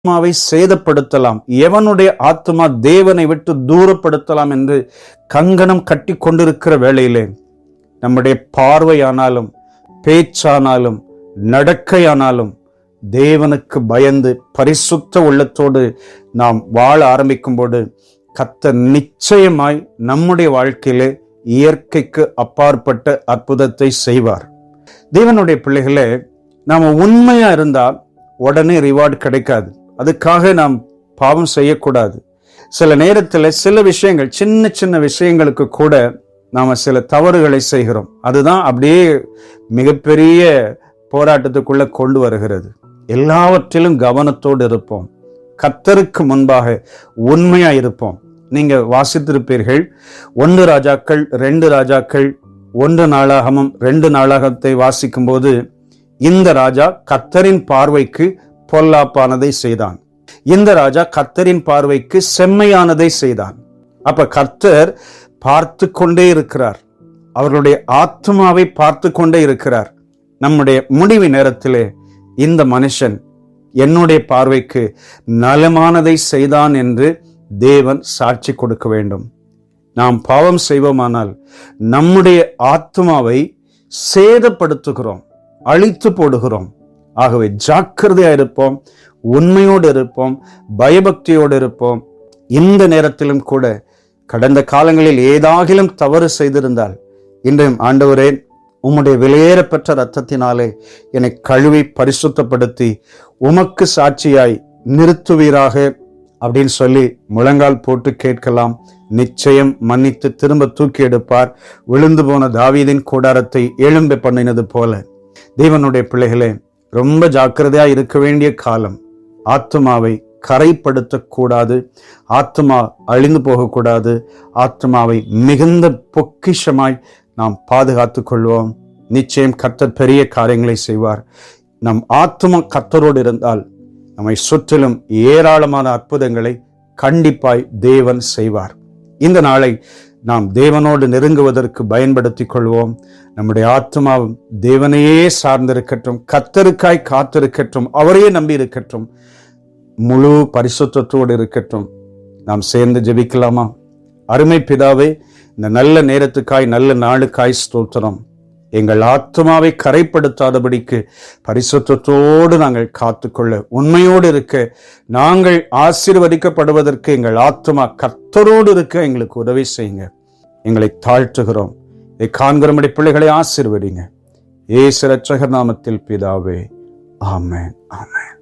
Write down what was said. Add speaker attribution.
Speaker 1: ஆத்மாவை சேதப்படுத்தலாம் எவனுடைய ஆத்மா தேவனை விட்டு தூரப்படுத்தலாம் என்று கங்கணம் கட்டி கொண்டிருக்கிற வேளையிலே நம்முடைய பார்வையானாலும் பேச்சானாலும் நடக்கையானாலும் தேவனுக்கு பயந்து பரிசுத்த உள்ளத்தோடு நாம் வாழ ஆரம்பிக்கும்போது கர்த்தர் நிச்சயமாய் நம்முடைய வாழ்க்கையிலே இயற்கைக்கு அப்பாற்பட்ட அற்புதத்தை செய்வார் தேவனுடைய பிள்ளைகளே நாம உண்மையா இருந்தால் உடனே ரிவார்டு கிடைக்காது அதுக்காக நாம் பாவம் செய்யக்கூடாது சில நேரத்தில் சில விஷயங்கள் சின்ன சின்ன விஷயங்களுக்கு கூட நாம சில தவறுகளை செய்கிறோம் அதுதான் அப்படியே மிகப்பெரிய போராட்டத்துக்குள்ள கொண்டு வருகிறது எல்லாவற்றிலும் கவனத்தோடு இருப்போம் கத்தருக்கு முன்பாக உண்மையா இருப்போம் நீங்க வாசித்திருப்பீர்கள் ஒன்று ராஜாக்கள் ரெண்டு ராஜாக்கள் ஒன்று நாளாகமும் ரெண்டு நாளாகத்தை வாசிக்கும் போது இந்த ராஜா கத்தரின் பார்வைக்கு பொல்லாப்பானதை செய்தான் இந்த ராஜா கத்தரின் பார்வைக்கு செம்மையானதை செய்தான் அப்ப கர்த்தர் பார்த்து கொண்டே இருக்கிறார் அவர்களுடைய ஆத்மாவை பார்த்து கொண்டே இருக்கிறார் நம்முடைய முடிவு நேரத்திலே இந்த மனுஷன் என்னுடைய பார்வைக்கு நலமானதை செய்தான் என்று தேவன் சாட்சி கொடுக்க வேண்டும் நாம் பாவம் செய்வோமானால் நம்முடைய ஆத்மாவை சேதப்படுத்துகிறோம் அழித்து போடுகிறோம் ஆகவே ஜாக்கிரதையா இருப்போம் உண்மையோடு இருப்போம் பயபக்தியோடு இருப்போம் இந்த நேரத்திலும் கூட கடந்த காலங்களில் ஏதாகிலும் தவறு செய்திருந்தால் இன்றையும் ஆண்டவரே உம்முடைய வெளியேறப்பெற்ற ரத்தத்தினாலே என்னை கழுவி பரிசுத்தப்படுத்தி உமக்கு சாட்சியாய் நிறுத்துவீராக அப்படின்னு சொல்லி முழங்கால் போட்டு கேட்கலாம் நிச்சயம் மன்னித்து திரும்ப தூக்கி எடுப்பார் விழுந்து போன தாவீதின் கூடாரத்தை எழும்ப பண்ணினது போல தேவனுடைய பிள்ளைகளே ரொம்ப ஜாக்கிரதையா இருக்க வேண்டிய காலம் ஆத்மாவை கரைப்படுத்தக்கூடாது ஆத்மா அழிந்து போகக்கூடாது ஆத்மாவை மிகுந்த பொக்கிஷமாய் நாம் பாதுகாத்துக் கொள்வோம் நிச்சயம் கர்த்தர் பெரிய காரியங்களை செய்வார் நம் ஆத்மா கர்த்தரோடு இருந்தால் நம்மை சுற்றிலும் ஏராளமான அற்புதங்களை கண்டிப்பாய் தேவன் செய்வார் இந்த நாளை நாம் தேவனோடு நெருங்குவதற்கு பயன்படுத்திக் கொள்வோம் நம்முடைய ஆத்மாவும் தேவனையே சார்ந்திருக்கட்டும் கத்தருக்காய் காத்திருக்கட்டும் அவரையே நம்பி இருக்கட்டும் முழு பரிசுத்தத்தோடு இருக்கட்டும் நாம் சேர்ந்து ஜெபிக்கலாமா அருமை பிதாவே இந்த நல்ல நேரத்துக்காய் நல்ல நாளுக்காய் ஸ்தோத்திரம் எங்கள் ஆத்மாவை கரைப்படுத்தாதபடிக்கு பரிசுத்தத்தோடு நாங்கள் காத்துக்கொள்ள உண்மையோடு இருக்க நாங்கள் ஆசீர்வதிக்கப்படுவதற்கு எங்கள் ஆத்மா கர்த்தரோடு இருக்க எங்களுக்கு உதவி செய்யுங்க எங்களை தாழ்த்துகிறோம் இதை காண்கிறபடி பிள்ளைகளை ஆசீர்வதிங்க ஏசு ரட்சகர் நாமத்தில் பிதாவே ஆமென் ஆமென்